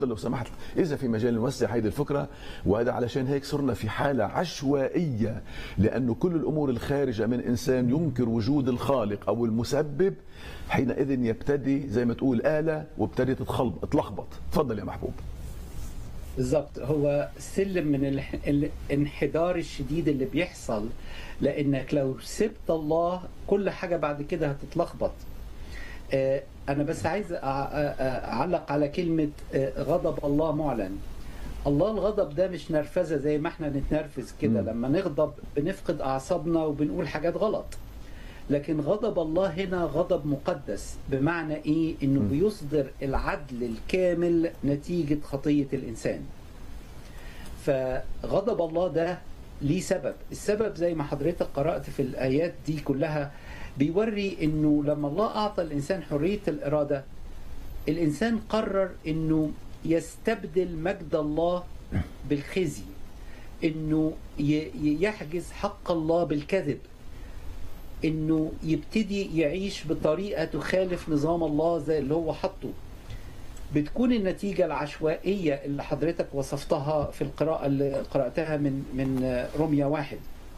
لو سمحت اذا في مجال نوسع هذه الفكره وهذا علشان هيك صرنا في حاله عشوائيه لانه كل الامور الخارجه من انسان ينكر وجود الخالق او المسبب حينئذ يبتدي زي ما تقول اله وابتدي تتخلط تلخبط تفضل يا محبوب بالظبط هو سلم من الح- الانحدار الشديد اللي بيحصل لانك لو سبت الله كل حاجه بعد كده هتتلخبط آه، انا بس عايز أع- أ- أ- اعلق على كلمه آه، غضب الله معلن الله الغضب ده مش نرفزه زي ما احنا نتنرفز كده مم. لما نغضب بنفقد اعصابنا وبنقول حاجات غلط لكن غضب الله هنا غضب مقدس بمعنى ايه انه م. بيصدر العدل الكامل نتيجه خطيه الانسان فغضب الله ده ليه سبب السبب زي ما حضرتك قرأت في الآيات دي كلها بيوري انه لما الله اعطى الانسان حرية الارادة الانسان قرر انه يستبدل مجد الله بالخزي انه ي- ي- يحجز حق الله بالكذب انه يبتدي يعيش بطريقة تخالف نظام الله زي اللي هو حطه بتكون النتيجة العشوائية اللي حضرتك وصفتها في القراءة اللي قرأتها من من روميا واحد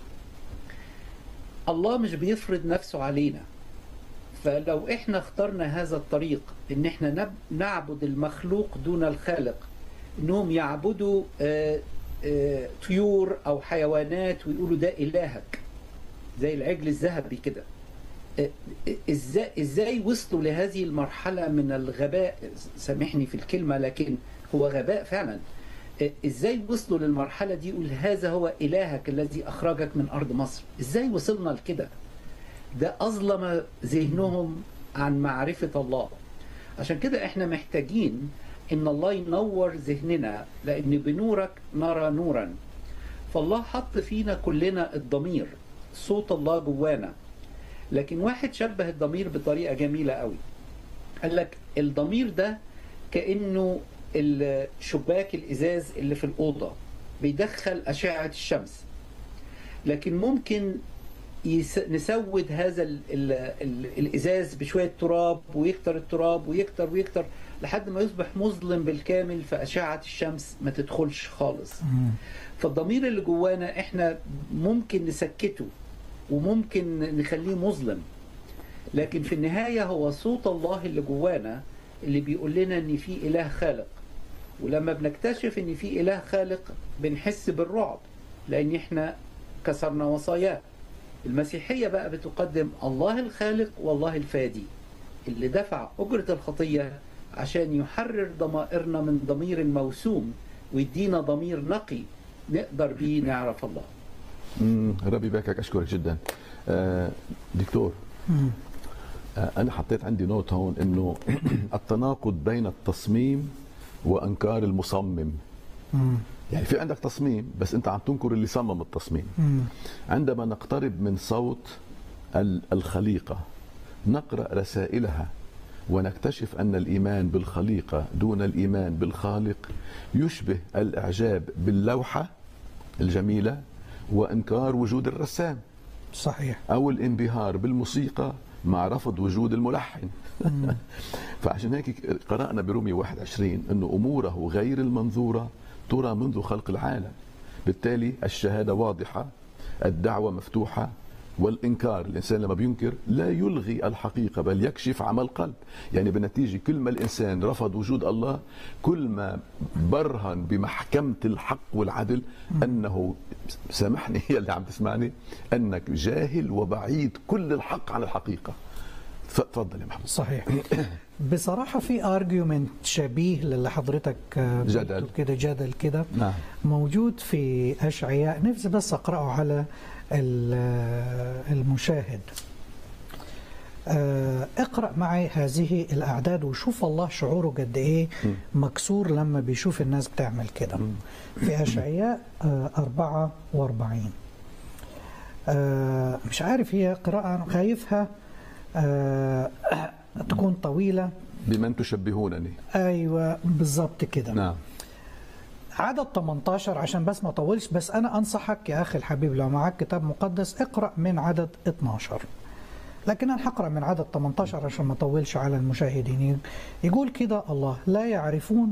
الله مش بيفرض نفسه علينا فلو احنا اخترنا هذا الطريق ان احنا نب- نعبد المخلوق دون الخالق انهم يعبدوا آه، آه، طيور او حيوانات ويقولوا ده الهك زي العجل الذهبي كده آه، ازاي ازاي وصلوا لهذه المرحله من الغباء سامحني في الكلمه لكن هو غباء فعلا آه، ازاي وصلوا للمرحله دي يقول هذا هو الهك الذي اخرجك من ارض مصر ازاي وصلنا لكده ده اظلم ذهنهم عن معرفه الله عشان كده احنا محتاجين ان الله ينور ذهننا لان بنورك نرى نورا فالله حط فينا كلنا الضمير صوت الله جوانا لكن واحد شبه الضمير بطريقه جميله قوي قال لك الضمير ده كانه الشباك الازاز اللي في الاوضه بيدخل اشعه الشمس لكن ممكن يس... نسود هذا ال... ال... ال... الازاز بشويه تراب ويكتر التراب ويكتر ويكتر لحد ما يصبح مظلم بالكامل فاشعه الشمس ما تدخلش خالص فالضمير اللي جوانا احنا ممكن نسكته وممكن نخليه مظلم لكن في النهايه هو صوت الله اللي جوانا اللي بيقول لنا ان في اله خالق ولما بنكتشف ان في اله خالق بنحس بالرعب لان احنا كسرنا وصاياه المسيحيه بقى بتقدم الله الخالق والله الفادي اللي دفع اجره الخطيه عشان يحرر ضمائرنا من ضمير موسوم ويدينا ضمير نقي نقدر بيه نعرف الله مم، ربي يباركك اشكرك جدا آه، دكتور آه، انا حطيت عندي نوت هون انه التناقض بين التصميم وانكار المصمم يعني في عندك تصميم بس انت عم تنكر اللي صمم التصميم عندما نقترب من صوت ال- الخليقه نقرا رسائلها ونكتشف ان الايمان بالخليقه دون الايمان بالخالق يشبه الاعجاب باللوحه الجميله وانكار وجود الرسام صحيح او الانبهار بالموسيقى مع رفض وجود الملحن فعشان هيك قرانا برومي 21 انه اموره غير المنظوره ترى منذ خلق العالم بالتالي الشهاده واضحه الدعوه مفتوحه والانكار الانسان لما بينكر لا يلغي الحقيقه بل يكشف عمى القلب يعني بالنتيجه كل ما الانسان رفض وجود الله كل ما برهن بمحكمه الحق والعدل انه سامحني يا اللي عم تسمعني انك جاهل وبعيد كل الحق عن الحقيقه ف- تفضل يا محمد صحيح بصراحة في ارجيومنت شبيه للي حضرتك آه، جدل. قلته كده جدل كده نعم موجود في أشعياء نفسي بس أقرأه على ال- آه، المشاهد آه، اقرأ معي هذه الأعداد وشوف الله شعوره قد إيه مكسور لما بيشوف الناس بتعمل كده في أشعياء آه، 44 آه، مش عارف هي قراءة أنا خايفها آه، تكون طويلة بمن تشبهونني أيوة بالظبط كده نعم عدد 18 عشان بس ما اطولش بس انا انصحك يا اخي الحبيب لو معك كتاب مقدس اقرا من عدد 12 لكن انا هقرا من عدد 18 عشان ما اطولش على المشاهدين يقول كده الله لا يعرفون